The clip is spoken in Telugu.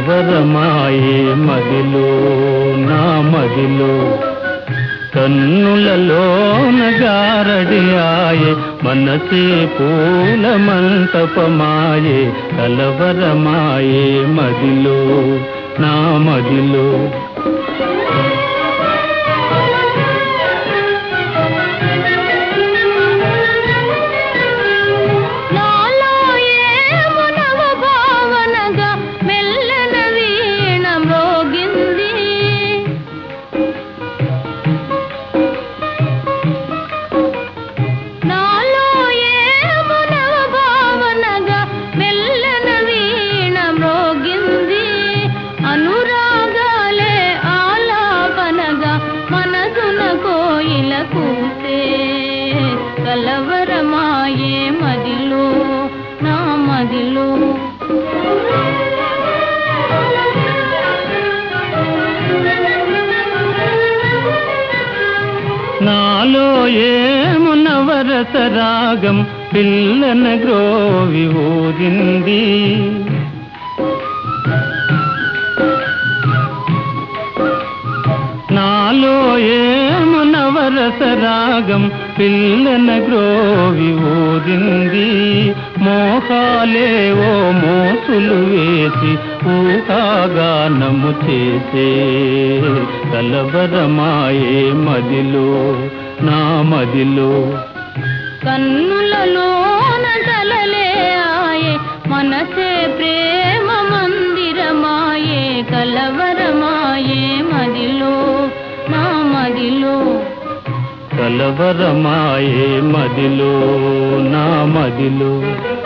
కలవరమాయే మదిలో నా మదిలో కన్నులలోన గారడి ఆయే మనసే పూల మంటపమాయే కలవరమాయే మదిలో నా మదిలో నాలో ఏమో నవ భావనగా మెల్లన వీణ మ్రోగింది నాలో ఏమో నవ భావనగా మెల్లన వీణ మ్రోగింది అనురాగాలే ఆలాపనగా మనసున కోయిల కూసే కలవరమాయే మదిలో నా మదిలో నాలో ఏమునవరస రాగం పిల్లన గ్రోవి ఊరింది నాలో ఏమునవరస రాగం పిల్లన గ్రోవి ఊరింది మోహాలేవో మోసులు వేసి ఊహాగానము చేసే కలవరమాయే మదిలో నా మదిలో కన్నులలోన తలలే ఆయే మనసే ప్రేమ మందిరమాయే కలవరమాయే మదిలో నా మదిలో కలవరమాయే మదిలో నా మదిలో